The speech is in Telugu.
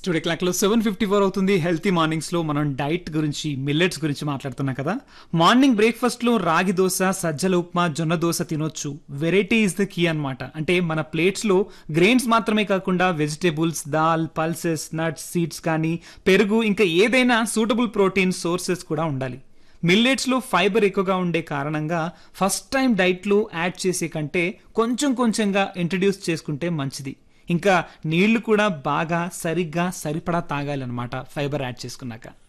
స్టూడియో క్లాక్ లో సెవెన్ ఫిఫ్టీ ఫోర్ అవుతుంది హెల్తీ మార్నింగ్స్ లో మనం డైట్ గురించి మిల్లెట్స్ గురించి మాట్లాడుతున్నాం కదా మార్నింగ్ బ్రేక్ఫాస్ట్ లో రాగి దోశ సజ్జల ఉప్మా జొన్న దోశ తినొచ్చు వెరైటీ ఇస్ ద కీ అన్నమాట అంటే మన ప్లేట్స్ లో గ్రెయిన్స్ మాత్రమే కాకుండా వెజిటేబుల్స్ దాల్ పల్సెస్ నట్స్ సీడ్స్ కానీ పెరుగు ఇంకా ఏదైనా సూటబుల్ ప్రోటీన్ సోర్సెస్ కూడా ఉండాలి మిల్లెట్స్ లో ఫైబర్ ఎక్కువగా ఉండే కారణంగా ఫస్ట్ టైం డైట్ లో యాడ్ చేసే కంటే కొంచెం కొంచెంగా ఇంట్రడ్యూస్ చేసుకుంటే మంచిది ఇంకా నీళ్లు కూడా బాగా సరిగ్గా సరిపడా తాగాలన్నమాట ఫైబర్ యాడ్ చేసుకున్నాక